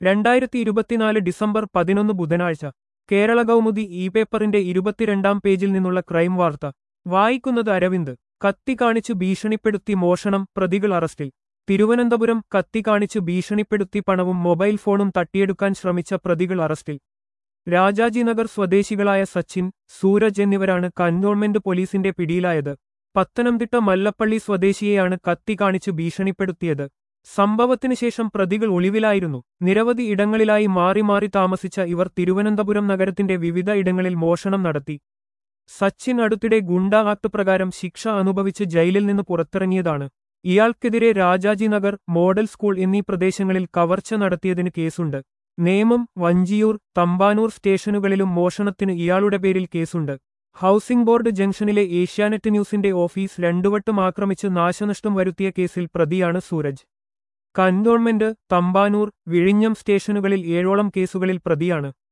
രണ്ടായിരത്തി ഇരുപത്തിനാല് ഡിസംബർ പതിനൊന്ന് ബുധനാഴ്ച കേരള കൗമുദി ഇ പേപ്പറിന്റെ ഇരുപത്തിരണ്ടാം പേജിൽ നിന്നുള്ള ക്രൈം വാർത്ത വായിക്കുന്നത് അരവിന്ദ് കത്തി കാണിച്ചു ഭീഷണിപ്പെടുത്തി മോഷണം പ്രതികൾ അറസ്റ്റിൽ തിരുവനന്തപുരം കത്തി കാണിച്ചു ഭീഷണിപ്പെടുത്തി പണവും മൊബൈൽ ഫോണും തട്ടിയെടുക്കാൻ ശ്രമിച്ച പ്രതികൾ അറസ്റ്റിൽ രാജാജിനഗർ സ്വദേശികളായ സച്ചിൻ സൂരജ് എന്നിവരാണ് കന്റോൺമെന്റ് പോലീസിന്റെ പിടിയിലായത് പത്തനംതിട്ട മല്ലപ്പള്ളി സ്വദേശിയെയാണ് കത്തി കാണിച്ചു ഭീഷണിപ്പെടുത്തിയത് സംഭവത്തിന് ശേഷം പ്രതികൾ ഒളിവിലായിരുന്നു നിരവധി ഇടങ്ങളിലായി മാറി മാറി താമസിച്ച ഇവർ തിരുവനന്തപുരം നഗരത്തിന്റെ വിവിധ ഇടങ്ങളിൽ മോഷണം നടത്തി സച്ചിൻ അടുത്തിടെ ഗുണ്ട ആക്ട് പ്രകാരം ശിക്ഷ അനുഭവിച്ച് ജയിലിൽ നിന്ന് പുറത്തിറങ്ങിയതാണ് ഇയാൾക്കെതിരെ രാജാജിനഗർ മോഡൽ സ്കൂൾ എന്നീ പ്രദേശങ്ങളിൽ കവർച്ച നടത്തിയതിന് കേസുണ്ട് നേമം വഞ്ചിയൂർ തമ്പാനൂർ സ്റ്റേഷനുകളിലും മോഷണത്തിന് ഇയാളുടെ പേരിൽ കേസുണ്ട് ഹൌസിംഗ് ബോർഡ് ജംഗ്ഷനിലെ ഏഷ്യാനെറ്റ് ന്യൂസിന്റെ ഓഫീസ് രണ്ടുവട്ടം ആക്രമിച്ച് നാശനഷ്ടം വരുത്തിയ കേസിൽ പ്രതിയാണ് സൂരജ് കന്റോൺമെന്റ് തമ്പാനൂർ വിഴിഞ്ഞം സ്റ്റേഷനുകളിൽ ഏഴോളം കേസുകളിൽ പ്രതിയാണ്